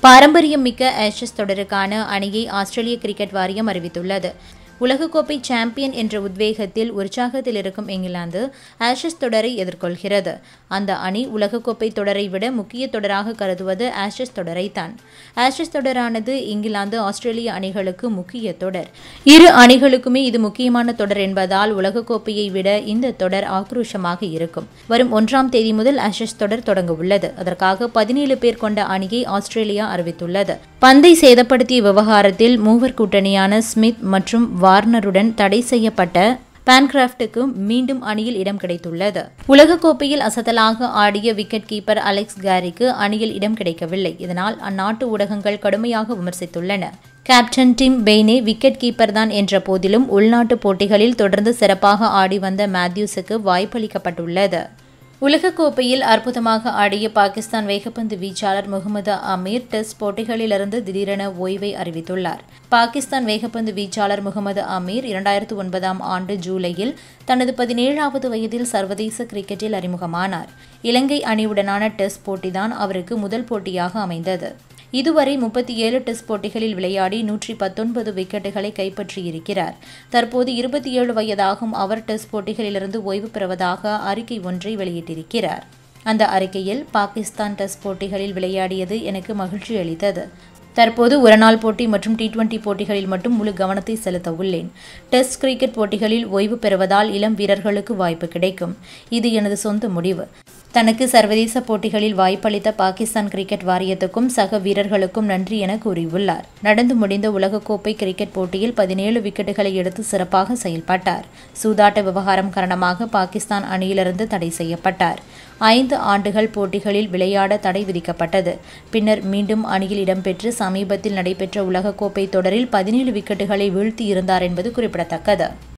பாரம்பரியம் மிக்க ஆஷஸ் தொடருக்கான அணியை ஆஸ்திரேலிய கிரிக்கெட் வாரியம் அறிவித்துள்ளது உலகக்கோப்பை சாம்பியன் என்ற உத்வேகத்தில் உற்சாகத்தில் இருக்கும் இங்கிலாந்து ஆஷஸ் தொடரை எதிர்கொள்கிறது அந்த அணி உலகக்கோப்பை தொடரை விட முக்கிய தொடராக கருதுவது ஆஷஸ் தொடரைத்தான் ஆஷஸ் தொடரானது இங்கிலாந்து ஆஸ்திரேலிய அணிகளுக்கு முக்கிய தொடர் இரு அணிகளுக்குமே இது முக்கியமான தொடர் என்பதால் உலகக்கோப்பையை விட இந்த தொடர் ஆக்ரோஷமாக இருக்கும் வரும் ஒன்றாம் தேதி முதல் ஆஷஸ் தொடர் தொடங்க உள்ளது அதற்காக பதினேழு பேர் கொண்ட அணியை ஆஸ்திரேலியா அறிவித்துள்ளது பந்தை சேதப்படுத்திய விவகாரத்தில் மூவர் கூட்டணியான ஸ்மித் மற்றும் வார்னருடன் தடை செய்யப்பட்ட பான்கிராஃப்டுக்கு மீண்டும் அணியில் இடம் கிடைத்துள்ளது உலகக்கோப்பையில் அசத்தலாக ஆடிய விக்கெட் கீப்பர் அலெக்ஸ் கேரிக்கு அணியில் இடம் கிடைக்கவில்லை இதனால் அந்நாட்டு ஊடகங்கள் கடுமையாக விமர்சித்துள்ளன கேப்டன் டிம் பெய்னே விக்கெட் கீப்பர் தான் என்ற போதிலும் உள்நாட்டு போட்டிகளில் தொடர்ந்து சிறப்பாக ஆடி வந்த மேத்யூஸுக்கு வாய்ப்பளிக்கப்பட்டுள்ளது உலகக்கோப்பையில் அற்புதமாக ஆடிய பாகிஸ்தான் வேகப்பந்து வீச்சாளர் முகமது அமீர் டெஸ்ட் போட்டிகளிலிருந்து திடீரென ஓய்வை அறிவித்துள்ளார் பாகிஸ்தான் வேகப்பந்து வீச்சாளர் முகமது அமீர் இரண்டாயிரத்து ஒன்பதாம் ஆண்டு ஜூலையில் தனது பதினேழாவது வயதில் சர்வதேச கிரிக்கெட்டில் அறிமுகமானார் இலங்கை அணியுடனான டெஸ்ட் போட்டிதான் அவருக்கு முதல் போட்டியாக அமைந்தது இதுவரை முப்பத்தி ஏழு டெஸ்ட் போட்டிகளில் விளையாடி நூற்றி பத்தொன்பது விக்கெட்டுகளை கைப்பற்றியிருக்கிறார் தற்போது இருபத்தி ஏழு வயதாகும் அவர் டெஸ்ட் போட்டிகளிலிருந்து ஓய்வு பெறுவதாக அறிக்கை ஒன்றை வெளியிட்டிருக்கிறார் அந்த அறிக்கையில் பாகிஸ்தான் டெஸ்ட் போட்டிகளில் விளையாடியது எனக்கு மகிழ்ச்சி அளித்தது தற்போது ஒருநாள் போட்டி மற்றும் டி டுவெண்டி போட்டிகளில் மட்டும் முழு கவனத்தை செலுத்த உள்ளேன் டெஸ்ட் கிரிக்கெட் போட்டிகளில் ஓய்வு பெறுவதால் இளம் வீரர்களுக்கு வாய்ப்பு கிடைக்கும் இது எனது சொந்த முடிவு தனக்கு சர்வதேச போட்டிகளில் வாய்ப்பளித்த பாகிஸ்தான் கிரிக்கெட் வாரியத்துக்கும் சக வீரர்களுக்கும் நன்றி என கூறியுள்ளார் நடந்து முடிந்த உலகக்கோப்பை கிரிக்கெட் போட்டியில் பதினேழு விக்கெட்டுகளை எடுத்து சிறப்பாக செயல்பட்டார் சூதாட்ட விவகாரம் காரணமாக பாகிஸ்தான் அணியிலிருந்து தடை செய்யப்பட்டார் ஐந்து ஆண்டுகள் போட்டிகளில் விளையாட தடை விதிக்கப்பட்டது பின்னர் மீண்டும் அணியில் இடம்பெற்று சமீபத்தில் நடைபெற்ற உலகக்கோப்பை தொடரில் பதினேழு விக்கெட்டுகளை வீழ்த்தியிருந்தார் என்பது குறிப்பிடத்தக்கது